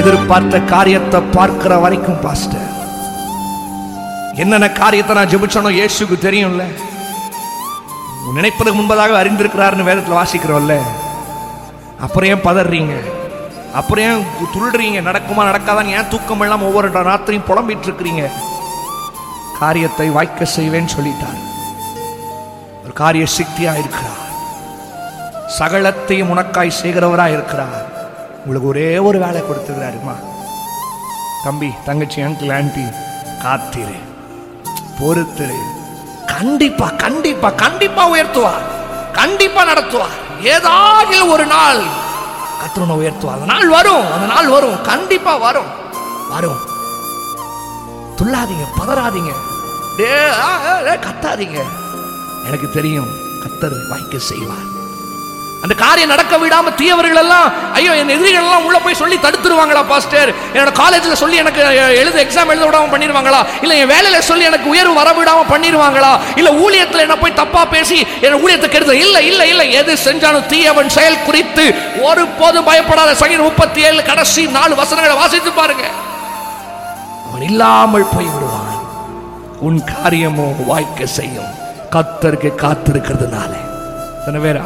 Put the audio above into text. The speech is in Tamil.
எதிர்பார்த்த காரியத்தை பார்க்கிற வரைக்கும் பாஸ்டர் என்னென்ன காரியத்தை நான் ஜெபிச்சனோ இயேசுக்கு தெரியும்ல நினைப்பதற்கு முன்பதாக அறிந்திருக்கிறாருன்னு வேதத்தில் வாசிக்கிறோம்ல அப்புறம் ஏன் பதறீங்க அப்புறம் ஏன் துள்ளுறீங்க நடக்குமா நடக்காதான்னு ஏன் தூக்கம் இல்லாம ஒவ்வொரு ராத்திரியும் புலம்பிட்டு இருக்கிறீங்க காரியத்தை வாய்க்க செய்வேன்னு சொல்லிட்டார் ஒரு காரிய சித்தியா இருக்கிறார் சகலத்தையும் உனக்காய் செய்கிறவரா இருக்கிறார் உங்களுக்கு ஒரே ஒரு வேலை கொடுத்துக்கிறாருமா தம்பி தங்கச்சி அங்கிள் ஆன்டி காத்திரு பொறுத்திரு கண்டிப்பா கண்டிப்பா கண்டிப்பா உயர்த்துவார் கண்டிப்பா நடத்துவார் ஏதாவது ஒரு நாள் கத்திரனை உயர்த்துவார் அந்த நாள் வரும் அந்த நாள் வரும் கண்டிப்பா வரும் வரும் துள்ளாதீங்க பதறாதீங்க டே ஆ, ஆ, ஆ, கத்தாதீங்க எனக்கு தெரியும் கத்தர் வாய்க்க செய்வார் அந்த காரியம் நடக்க விடாம தீயவர்கள் எல்லாம் ஐயோ என் எதிரிகள் எல்லாம் உள்ள போய் சொல்லி தடுத்துருவாங்களா பாஸ்டர் என்னோட காலேஜ்ல சொல்லி எனக்கு அஹ், எழுத எக்ஸாம் எழுத விடாம பண்ணிடுவாங்களா இல்ல என் வேலையில சொல்லி எனக்கு உயர்வு வர விடாம பண்ணிடுவாங்களா இல்ல ஊழியத்துல என்ன போய் தப்பா பேசி என் ஊழியத்தை கெடுத்து இல்ல இல்ல இல்ல எது செஞ்சாலும் தீயவன் செயல் குறித்து ஒருபோதும் பயப்படாத சங்கீதம் முப்பத்தி ஏழு கடைசி நாலு வசனங்களை வாசித்து பாருங்க அவன் இல்லாமல் போய் விடுவான் உன் காரியமோ வாய்க்க செய்யும் கத்தருக்கு காத்திருக்கிறதுனால எத்தனை பேர்